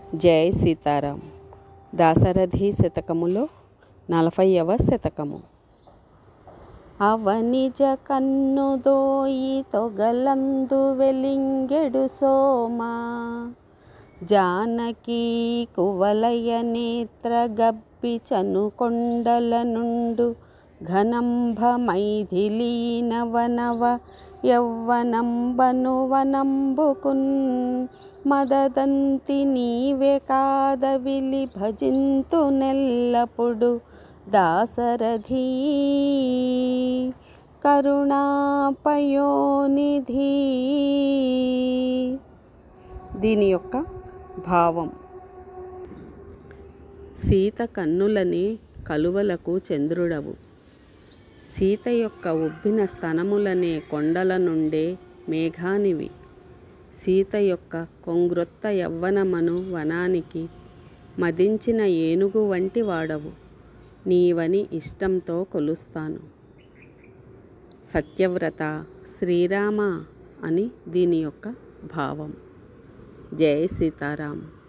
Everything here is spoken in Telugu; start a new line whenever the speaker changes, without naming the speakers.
జై సీతారాం దాశరథి శతకములో నలభైవ శతకము అవనిజ కన్నుదోయి తొగలందు వెలింగెడు సోమ జానకీ కువలయ నేత్ర గబ్బి చనుకొండల నుండు ఘనంభ మైథిలీన వనవ యవ్వనంబను వనంబుకున్ మదదంతి నీవే కాదవిలి భజింతు నెల్లప్పుడు దాసరథీ కరుణాపయోనిధి దీని యొక్క భావం సీత కన్నులని కలువలకు చంద్రుడవు సీత యొక్క ఉబ్బిన స్తనములనే కొండల నుండే మేఘానివి సీత యొక్క కొంగ్రొత్త యవ్వనమను వనానికి మదించిన ఏనుగు వంటి వాడవు నీవని ఇష్టంతో కొలుస్తాను సత్యవ్రత శ్రీరామ అని దీని యొక్క భావం జై సీతారాం